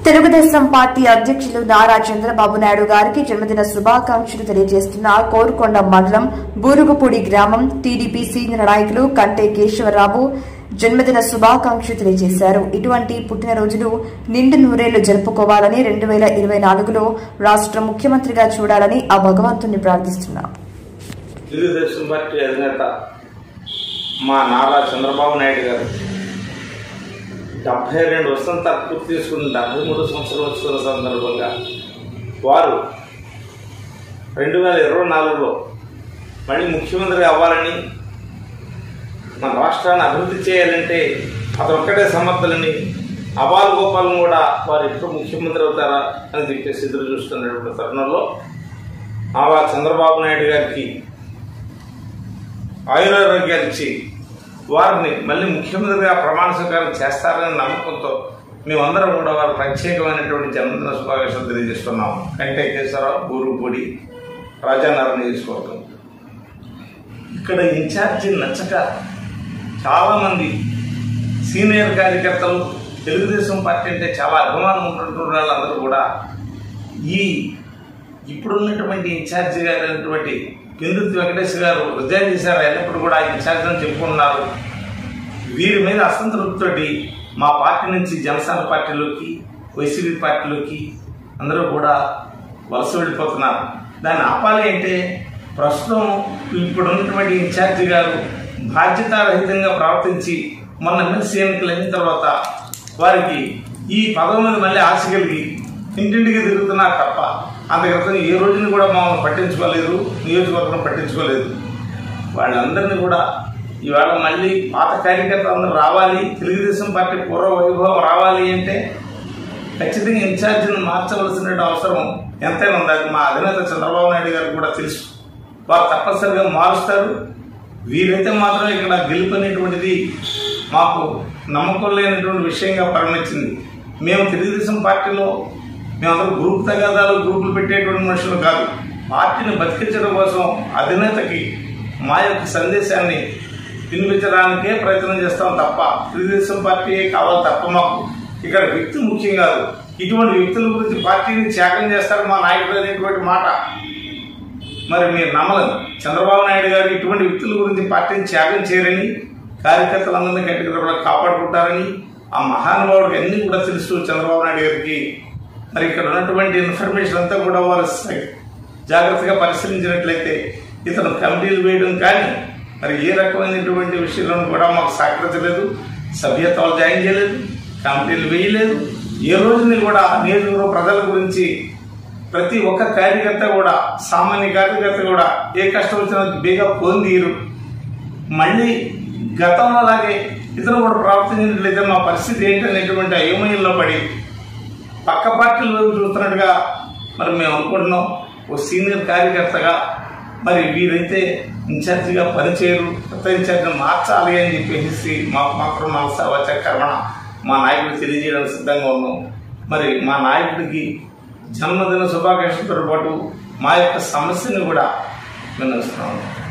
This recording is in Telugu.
తెలుగుదేశం పార్టీ అధ్యక్షులు నారా చంద్రబాబు నాయుడు గారికి జన్మదిన శుభాకాంక్షలు తెలియజేస్తున్న కోరుకొండ మండలం బూరుగుపూడి గ్రామం టీడీపీ సీనియర్ నాయకులు కంటే కేశవరావు జన్మదిన శుభాకాంక్షలు తెలియజేశారు ఇటువంటి పుట్టినరోజులు నిండు నూరేళ్లు జరుపుకోవాలని రెండు వేల ఇరవై నాలుగులో రాష్ట్ర ముఖ్యమంత్రిగా చూడాలని ఆ భగవంతుని ప్రార్థిస్తున్నారు తెలుగుదేశం పార్టీ అధినేత మా నారా చంద్రబాబు నాయుడు గారు డెబ్బై రెండు వసంతాలు పూర్తి చేసుకున్న డెబ్బై మూడు సంవత్సరం వచ్చిన సందర్భంగా వారు రెండు వేల ఇరవై నాలుగులో మళ్ళీ ముఖ్యమంత్రి అవ్వాలని మన రాష్ట్రాన్ని అభివృద్ధి చేయాలంటే అతను ఒక్కటే సమర్థులని అబాల్ గోపాలను కూడా వారు ఎప్పుడు ముఖ్యమంత్రి అవుతారా అని చెప్పేసి ఎదురు చూస్తున్నటువంటి తరుణంలో ఆవా చంద్రబాబు నాయుడు గారికి ఆయురారోగ్యాలు ఇచ్చి వారిని మళ్ళీ ముఖ్యమంత్రిగా ప్రమాణ స్వీకారం చేస్తారనే నమ్మకంతో మేమందరం కూడా వారు ప్రత్యేకమైనటువంటి జన్మదిన శుభాకాంక్షలు తెలియజేస్తున్నాము కంటే కేశవరావు బూరుగుపూడి రాజానగరం నియోజకవర్గం ఇక్కడ ఇన్ఛార్జి నచ్చక చాలామంది సీనియర్ కార్యకర్తలు తెలుగుదేశం పార్టీ అంటే చాలా అభిమానం ఉన్నటువంటి వాళ్ళందరూ కూడా ఈ ఇప్పుడున్నటువంటి ఇన్ఛార్జి గారు అయినటువంటి పిందుర్తి వెంకటేష్ గారు రిజైన్ చేశారు అయినప్పుడు కూడా ఇన్ఛార్జ్ అని చెప్పుకున్నారు వీరి మీద అసంతృప్తితోటి మా పార్టీ నుంచి జనసేన పార్టీలోకి వైసీపీ పార్టీలోకి అందరూ కూడా వలస వెళ్ళిపోతున్నారు దాన్ని ఆపాలి అంటే ప్రస్తుతం ఇప్పుడు ఉన్నటువంటి ఇన్ఛార్జి గారు బాధ్యతారహితంగా ప్రవర్తించి మొన్న ఎమ్మెల్సీ ఎన్నికలు అయిన తర్వాత వారికి ఈ పదవి మీద మళ్ళీ ఆశ కలిగి ఇంటింటికి తిరుగుతున్నారు తప్ప అంత క్రితం ఏ రోజుని కూడా మమ్మల్ని పట్టించుకోలేదు నియోజకవర్గం పట్టించుకోలేదు వాళ్ళందరినీ కూడా ఇవాళ మళ్ళీ పాత కార్యకర్తలు అందరూ రావాలి తెలుగుదేశం పార్టీ పూర్వ వైభవం రావాలి అంటే ఖచ్చితంగా ఇన్ఛార్జిని మార్చవలసిన అవసరం ఎంతైనా ఉంది అది మా అధినేత చంద్రబాబు నాయుడు గారికి కూడా తెలుసు వారు తప్పనిసరిగా మారుస్తారు వీరైతే మాత్రం ఇక్కడ గెలుపు అనేటువంటిది మాకు నమ్మకం లేనటువంటి విషయంగా పరిణమించింది మేము తెలుగుదేశం పార్టీలో మేమందరం గ్రూప్ తగాదాలు గ్రూపులు పెట్టేటువంటి మనుషులు కాదు పార్టీని బతికించడం కోసం అధినేతకి మా యొక్క సందేశాన్ని వినిపించడానికే ప్రయత్నం చేస్తాం తప్ప తెలుగుదేశం పార్టీ కావాలి తప్ప మాకు ఇక్కడ వ్యక్తి ముఖ్యం కాదు ఇటువంటి వ్యక్తుల గురించి పార్టీని త్యాగం చేస్తారు మా నాయకుడు అనేటువంటి మాట మరి మీరు నమ్మలేదు చంద్రబాబు నాయుడు గారు ఇటువంటి వ్యక్తుల గురించి పార్టీని త్యాగం చేయరని కార్యకర్తలందరినీ గట్టిగా కాపాడుకుంటారని ఆ మహానుభావుడికి అన్ని కూడా తెలుసు చంద్రబాబు నాయుడు గారికి మరి ఇక్కడ ఉన్నటువంటి ఇన్ఫర్మేషన్ అంతా కూడా వారు జాగ్రత్తగా పరిశీలించినట్లయితే ఇతను కమిటీలు వేయడం కానీ మరి ఏ రకమైనటువంటి విషయంలో కూడా మాకు సహకరించలేదు సభ్యత్వాలు జాయిన్ చేయలేదు కమిటీలు వేయలేదు ఏ రోజుని కూడా నియోజకవర్గ ప్రజల గురించి ప్రతి ఒక్క కార్యకర్త కూడా సామాన్య కార్యకర్త కూడా ఏ కష్టం వచ్చినా బేగా పొందీరు మళ్ళీ గతంలో అలాగే ఇతను కూడా ప్రవర్తించినట్లయితే మా పరిస్థితి ఏంటనేటువంటి అయోమయంలో పడి పక్క పార్టీల వైపు చూస్తున్నట్టుగా మరి మేము అనుకుంటున్నాం ఓ సీనియర్ కార్యకర్తగా మరి వీరైతే ఇన్ఛార్జిగా పనిచేయరు కొత్త ఇన్ఛార్జిని మార్చాలి అని చెప్పేసి మాకు మాత్రం మనసా వచ్చే కర్మణ మా నాయకుడు తెలియజేయడానికి సిద్ధంగా ఉన్నాం మరి మా నాయకుడికి జన్మదిన శుభాకాంక్షలతో పాటు మా యొక్క సమస్యను కూడా విన్నవిస్తున్నాము